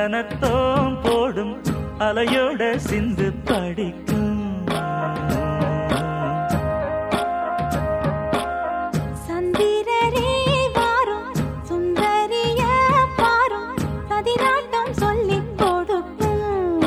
சந்தனத்தோம் போடும் அலையோட சிந்து படிக்கும் சந்திரரே வாரும் சுந்தரிய பாரும் சதிராட்டம் சொல்லிக் கொடுக்கும்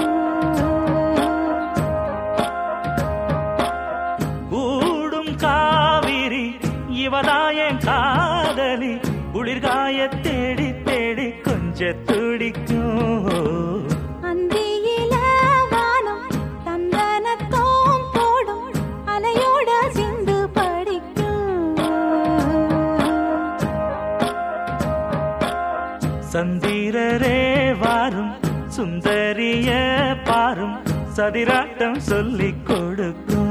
கூடும் காவிரி இவதாயன் காதலி குளிர்காய தேடி தேடி கொஞ்ச துடிக்கும் அந்தியில வானம் சந்தனத்தோம் போடும் அலையோட சிந்து படிக்கும் சந்திரரே வாரும் சுந்தரிய பாரும் சதிராட்டம் சொல்லிக் கொடுக்கும்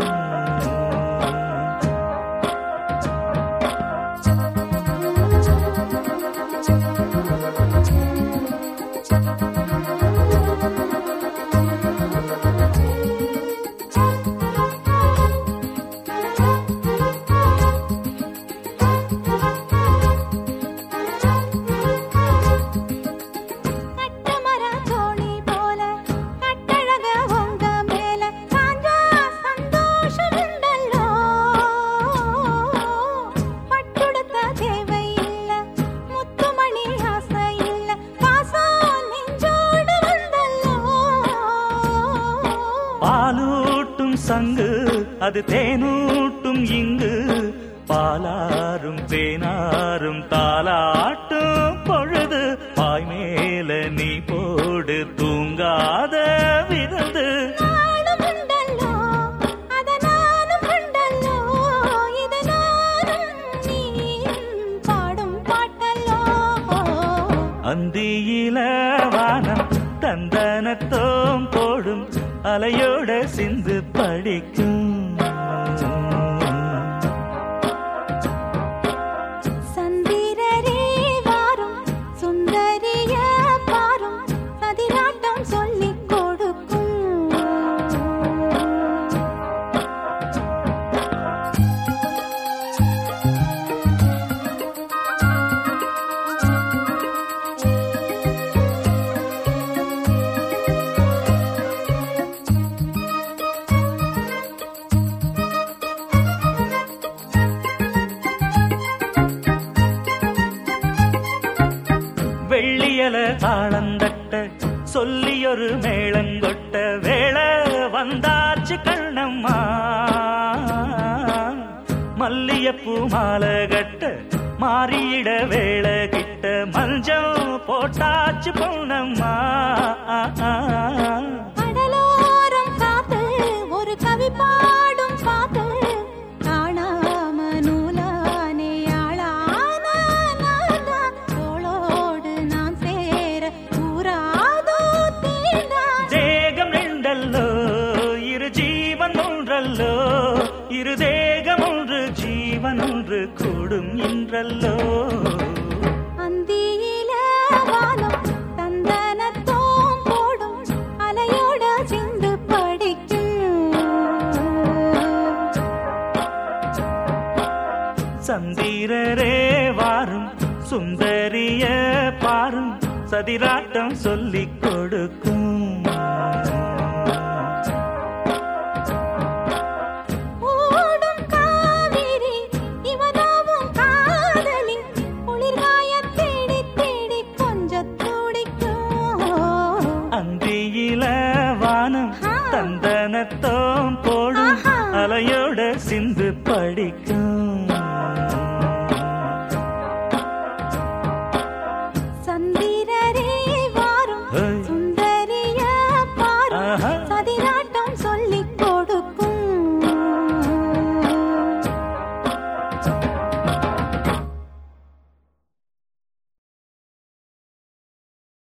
கட்டமர தோணி போல கட்டழக உங்க மேல சாஞ்சா சந்தோஷம் உண்டல்லோ பட்டுடுத்த தேவை இல்ல முத்துமணி ஆசை இல்ல பாசம் நெஞ்சோடு வந்தல்லோ பாலூட்டும் சங்கு அது தேனூட்டும் இங்கு பாலாரும் தேனாரும் தாலாட்டும் பொழுது பாய் மேல நீ போடு தூங்காத விருந்து நாளும் உண்டல்லோ அத நானும் உண்டல்லோ இத நானும் நீயும் பாடும் பாட்டல்லோ அந்தியில வானம் தந்தனத்தோம் போடும் அலையோட சிந்து படிக்கும் சந்திரரே வாரும் சுந்தரிய பாரும் சதிராட்டம் சொல்லிக் கொடுக்கும் வெள்ளியல தாளந்தட்ட சொல்லியொரு மேளங்கொட்ட வேளை வந்தாச்சு கண்ணம்மா மல்லியப்பூ மாலை கட்ட மாறியிட வேளை கிட்ட மஞ்சம் போட்டாச்சு பொன்னம்மா கடலோரம் காத்து ஒரு கவி பாடும் பாத்து காணாம நூலானே ஆளான நான்தான். தோளோடு நான் சேர கூறாதோ தீண்டான் தேகம் ரெண்டல்லோ இரு ஜீவன் ஒன்றல்லோ இரு தேகம் ஒன்று ஜீவன் ஒன்று கூடும் இன்றல்லோ அந்தியில வானம் தந்தனத்தோம் போடும் அலையோட சிந்து படிக்கும் சந்திரரே வாரும் சுந்தரிய பாரும் சதிராட்டம் சொல்லிக் கொடுக்கும் ஓடும் காவிரி இவதாவும் காதலி குளிர்காய தேடி தேடி கொஞ்ச துடிக்கும் அங்கு